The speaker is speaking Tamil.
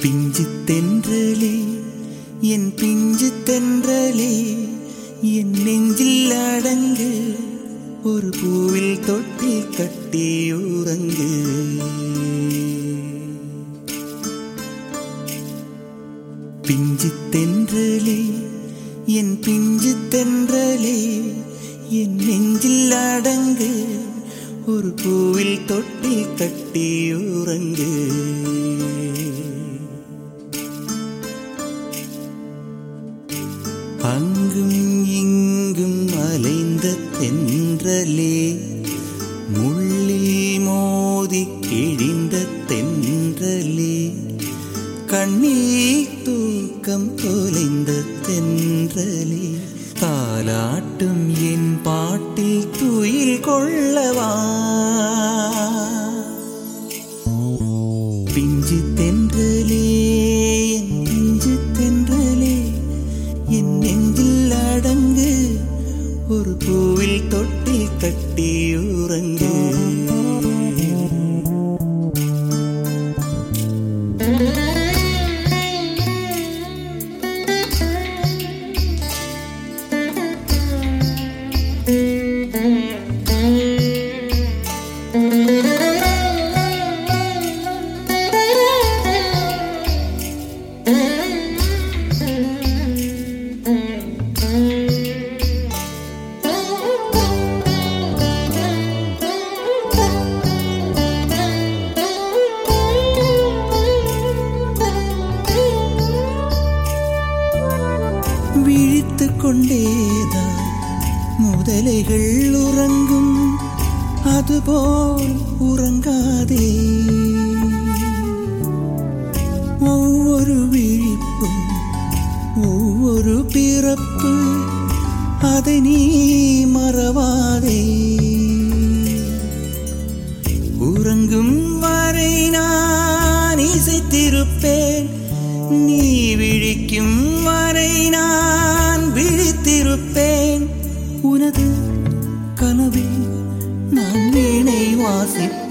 பிஞ்சு தென்றலே என் பிஞ்சு தென்றலே என் நெஞ்சில் அடங்கு ஒரு பூவில் தொட்டில் கட்டி உறங்கு பிஞ்சு தென்றலே என் பிஞ்சு தென்றலே என் நெஞ்சில் அடங்கு ஒரு பூவில் தொட்டில் கட்டி உறங்கு அங்கும் இங்கும் அலைந்த தென்றலே முள்ளில் மோதி கிழிந்த தென்றலே கண்ணில் தூக்கம் தொலைந்த தென்றலே தாலாட்டும் என் பாட்டில் துயில் கொள்ளவா பிஞ்சு தென்றலே என் பிஞ்சு தென்றலே என் நெஞ்சில் அடங்கு ஒரு பூவில் தொட்டில் கட்டி உறங்கு விழித்து கொண்டேதான் முதலைகள் உறங்கும் அதுபோல் உறங்காதே ஒவ்வொரு விழிப்பும் ஒவ்வொரு பிறப்பு அதை நீ மறவாதே உறங்கும் வரை நான் இசைத்திருப்பேன் நீ விழிக்கும் வரை நான் விழித்திருப்பேன் உனது கனவில் நான் வீணை வாசிப்பேன்